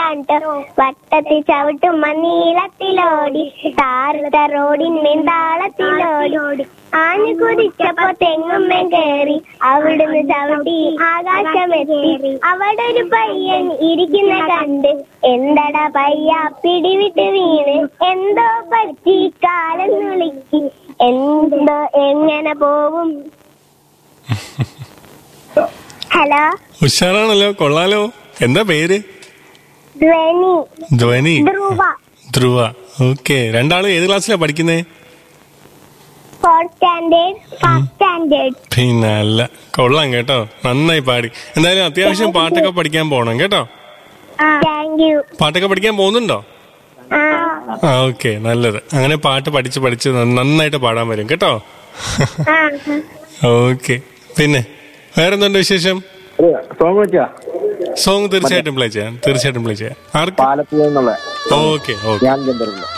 കണ്ടോ വട്ടത്തിൽ ചവിട്ടുമ്മ നീളത്തിലോടി താറുത്ത റോഡിന്മേൽ താളത്തിലോടി ആഞ്ഞു കുതിച്ചപ്പോ തെങ്ങുമ്മേൻ കേറി അവിടുന്ന് ചവിട്ടി ആകാശമെത്തി അവിടെ ഒരു പയ്യൻ ഇരിക്കുന്ന കണ്ട് എന്തടാ പയ്യ പിടിവിട്ട് വീണ് എന്തോ പറ്റി കാലം വിളിക്ക് എന്തോ എങ്ങനെ പോവും ഹലോ ഉഷാറാണല്ലോ കൊള്ളാലോ എന്താ പേര് ധ്വനി ധ്വനി ധ്രുവ ധ്രുവ ഓക്കെ രണ്ടാളും ഏത് ക്ലാസ്സിലാ പഠിക്കുന്നേ ഫോർത്ത് സ്റ്റാൻഡേർഡ് ഫസ്റ്റ് സ്റ്റാൻഡേർഡ് പിന്നെ അല്ല കൊള്ളാം കേട്ടോ നന്നായി പാടി എന്തായാലും അത്യാവശ്യം പാട്ടൊക്കെ പഠിക്കാൻ പോണം കേട്ടോ താങ്ക് യു പാട്ടൊക്കെ പഠിക്കാൻ പോകുന്നുണ്ടോ ആ ആ ഓക്കെ നല്ലത് അങ്ങനെ പാട്ട് പഠിച്ച് പഠിച്ച് നന്ന- നന്നായിട്ട് പാടാൻ വരും കേട്ടോ ആ ഓക്കെ പിന്നെ വേറെന്തുണ്ട് വിശേഷം സോങ് വെച്ചാ സോങ് തീർച്ചയായിട്ടും പ്ലേ ചെയ്യാം തീർച്ചയായിട്ടും പ്ലേ ചെയ്യാം ആർക്ക് പാലപ്പുഴ എന്നുള്ള ഓക്കെ ഓക്കെ ഞാൻ ഗന്ധർവില്ല